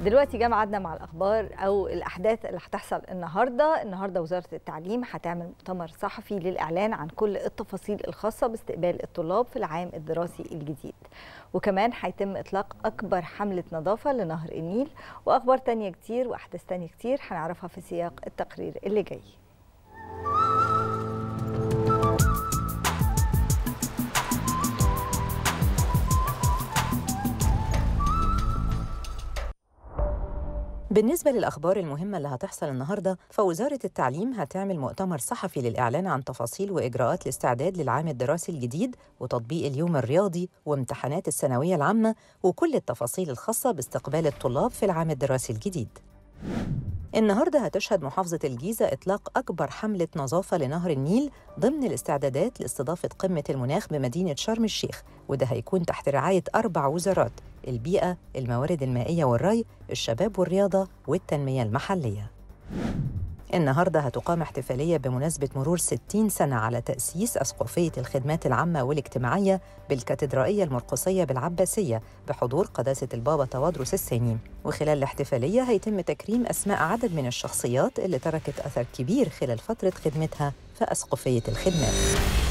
دلوقتي جه ميعادنا مع الاخبار او الاحداث اللي هتحصل النهارده النهارده وزاره التعليم هتعمل مؤتمر صحفي للاعلان عن كل التفاصيل الخاصه باستقبال الطلاب في العام الدراسي الجديد وكمان هيتم اطلاق اكبر حمله نظافه لنهر النيل واخبار تانية كتير واحداث تانية كتير هنعرفها في سياق التقرير اللي جاي بالنسبة للأخبار المهمة اللي هتحصل النهاردة فوزارة التعليم هتعمل مؤتمر صحفي للإعلان عن تفاصيل وإجراءات الاستعداد للعام الدراسي الجديد وتطبيق اليوم الرياضي وامتحانات الثانوية العامة وكل التفاصيل الخاصة باستقبال الطلاب في العام الدراسي الجديد النهارده هتشهد محافظة الجيزة إطلاق أكبر حملة نظافة لنهر النيل ضمن الاستعدادات لاستضافة قمة المناخ بمدينة شرم الشيخ وده هيكون تحت رعاية أربع وزارات البيئة، الموارد المائية والري، الشباب والرياضة والتنمية المحلية. النهارده هتقام احتفاليه بمناسبه مرور 60 سنه على تاسيس اسقفيه الخدمات العامه والاجتماعيه بالكاتدرائيه المرقسيه بالعباسيه بحضور قداسه البابا توادرس الثاني وخلال الاحتفاليه هيتم تكريم اسماء عدد من الشخصيات اللي تركت اثر كبير خلال فتره خدمتها في اسقفيه الخدمات